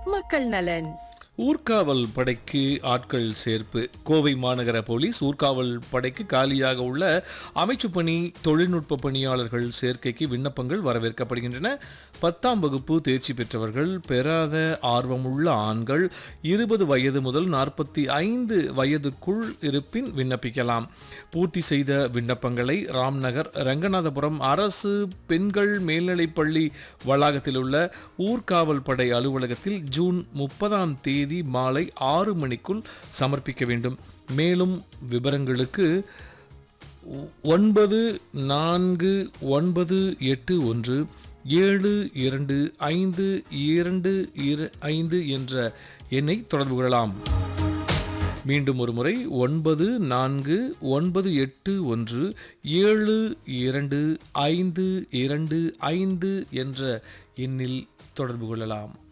மக்கள் நலன் ஊர்காவல் படைக்கு ஆட்கள் சேர்ப்பு கோவை மாநகர போலீஸ் ஊர்காவல் படைக்கு காலியாக உள்ள அமைச்சு பணி தொழில்நுட்ப பணியாளர்கள் சேர்க்கைக்கு விண்ணப்பங்கள் வரவேற்கப்படுகின்றன பத்தாம் வகுப்பு தேர்ச்சி பெற்றவர்கள் பெறாத ஆர்வமுள்ள ஆண்கள் இருபது வயது முதல் நாற்பத்தி ஐந்து வயதுக்குள் இருப்பின் விண்ணப்பிக்கலாம் பூர்த்தி செய்த விண்ணப்பங்களை ராம்நகர் ரங்கநாதபுரம் அரசு பெண்கள் மேல்நிலைப்பள்ளி வளாகத்தில் உள்ள ஊர்காவல் படை அலுவலகத்தில் ஜூன் முப்பதாம் தேதி மாலை ஆறு மணிக்குள் சமர்ப்பிக்க வேண்டும் மேலும் விவரங்களுக்கு ஒ- ஒன்பது நான்கு ஒன்பது எட்டு ஒன்று ஏழு இரண்டு ஐந்து இரண்டு இர- ஐந்து என்ற எண்ணை தொடர்பு கொள்ளலாம் மீண்டும் ஒரு முறை ஒன்பது நான்கு ஒன்பது எட்டு ஒன்று ஏழு இரண்டு ஐந்து இரண்டு ஐந்து என்ற எண்ணில் தொடர்பு கொள்ளலாம்